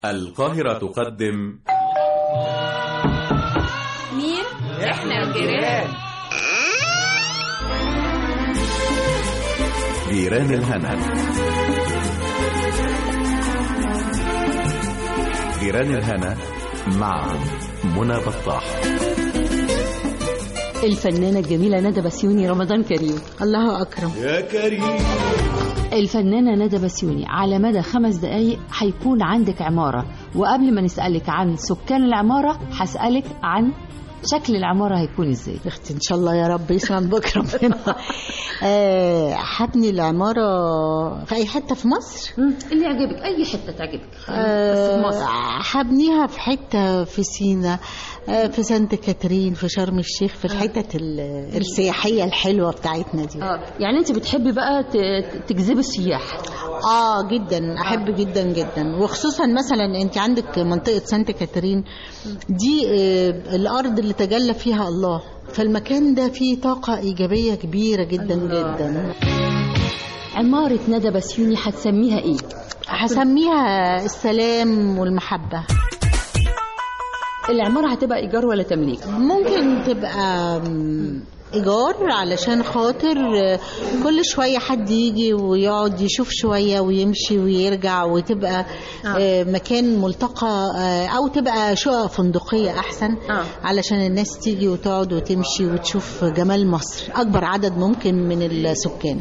القاهرة تقدم مين؟ احنا الجيران جيران الهنا جيران الهنا مع منى بطاح الفنانة الجميلة ندى بسيوني رمضان كريم الله أكرم يا كريم الفنانة ندى بسيوني على مدى خمس دقايق هيكون عندك عمارة وقبل ما نسألك عن سكان العمارة هسألك عن شكل العمارة هيكون ازاي اختي ان شاء الله يا رب يسمع بك ربنا آه، هبني العمارة في أي حتة في مصر اللي يعجبك أي حتة تعجبك آه، هبنيها في حتة في سينا آه، في سانت كاترين في شرم الشيخ في الحتت ال- السياحية الحلوة بتاعتنا دي اه يعني انت بتحبي بقى ت- تجذبي السياح اه جدا احب جدا جدا وخصوصا مثلا انت عندك منطقه سانت كاترين دي آه، الارض اللي تجلى فيها الله فالمكان ده فيه طاقه ايجابيه كبيره جدا جدا عمارة ندى بسيوني هتسميها ايه؟ هسميها السلام والمحبه العمارة هتبقى إيجار ولا تمليك؟ ممكن تبقى مم، ايجار علشان خاطر آه، كل شويه حد يجي ويقعد يشوف شويه ويمشي ويرجع وتبقى آه، مكان ملتقى آه، او تبقى شقق فندقيه احسن آه. علشان الناس تيجي وتقعد وتمشي وتشوف جمال مصر اكبر عدد ممكن من السكان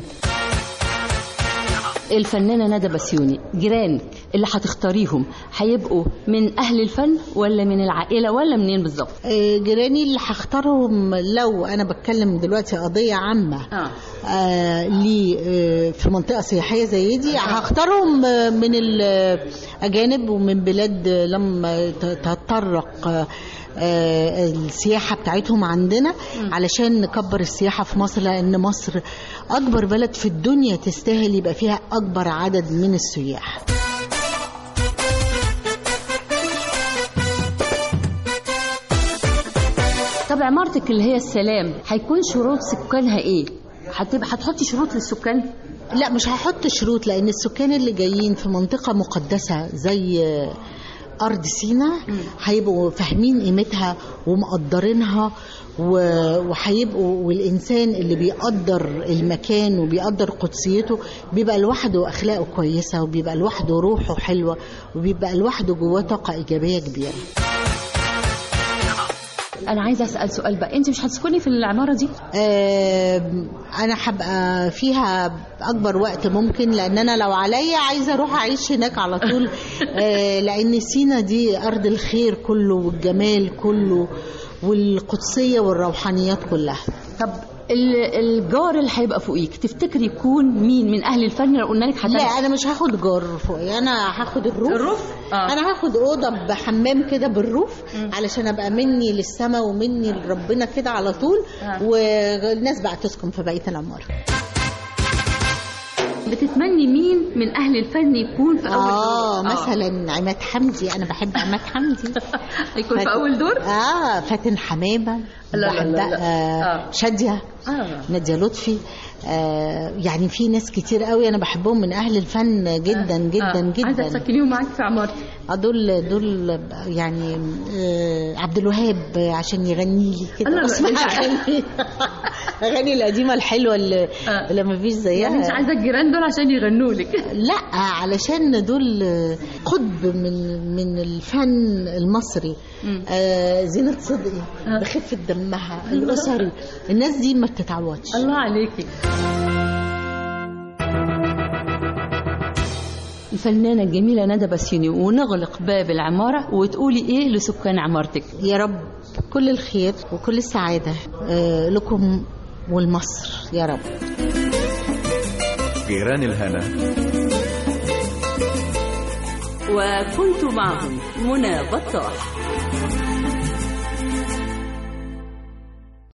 الفنانة ندى بسيوني جيرانك اللي هتختاريهم هيبقوا من أهل الفن ولا من العائلة ولا منين بالظبط؟ آه، جيراني اللي هختارهم لو انا بتكلم دلوقتي قضيه عامه اه آه لي آه في منطقة سياحية زي دي هختارهم آه، من الأجانب ومن بلاد آه، لم ت- تتطرق آه، آه، السياحة بتاعتهم عندنا علشان نكبر السياحة في مصر لأن مصر أكبر بلد في الدنيا تستاهل يبقى فيها أكبر عدد من السياح طب عمارتك اللي هي السلام هيكون شروط سكانها ايه؟ هتبقى هتحطي شروط للسكان؟ لا مش هحط شروط لان السكان اللي جايين في منطقه مقدسه زي ارض سينا هيبقوا فاهمين قيمتها ومقدرينها و- وهيبقوا والانسان اللي بيقدر المكان وبيقدر قدسيته بيبقى لوحده اخلاقه كويسه وبيبقى لوحده روحه حلوه وبيبقى لوحده جواه طاقه ايجابيه كبيره انا عايزه اسال سؤال بقى انت مش هتسكني في العماره دي؟ آم، انا هبقى فيها اكبر وقت ممكن لان انا لو عليا عايزه اروح اعيش هناك على طول آه، لان سينا دي ارض الخير كله والجمال كله والقدسيه والروحانيات كلها طب ال- الجار اللي هيبقى فوقيك تفتكري يكون مين من اهل الفن لو قلنا لك لا هتبقى انا مش هاخد جار فوقي انا هاخد الروف الروف؟ آه. انا هاخد اوضه بحمام كده بالروف علشان ابقى مني للسماء ومني لربنا كده على طول آه. والناس بقى تسكن في بقيه العماره بتتمني مين من اهل الفن يكون في اول اه دور؟ مثلا عماد حمدي انا بحب عماد حمدي هيكون في فات- اول دور؟ اه فاتن حمامه لا لا لا بحبها. لا. آه آه. شاديه اه ناديه لطفي آه يعني في ناس كتير قوي انا بحبهم من اهل الفن جدا جدا آه. عايزه جدا تسكنيهم معاك في عمارتك آه، دول دول يعني آه عبد الوهاب عشان يغني لي لا، كده لا، اسمع أنت- اغاني اغاني القديمه الحلوه اللي, آه. اللي ما فيش زيها يعني انت عايزه الجيران دول عشان يغنوا لك لا علشان دول قطب من من الفن المصري مم. آه زينة صدقي آه. بخفة دمها الأسري الناس دي ما بتتعوضش الله عليكي الفنانة الجميلة ندى بسيوني ونغلق باب العمارة وتقولي ايه لسكان عمارتك يا رب كل الخير وكل السعادة آه لكم والمصر يا رب جيران الهنا وكنت معهم منى بطاح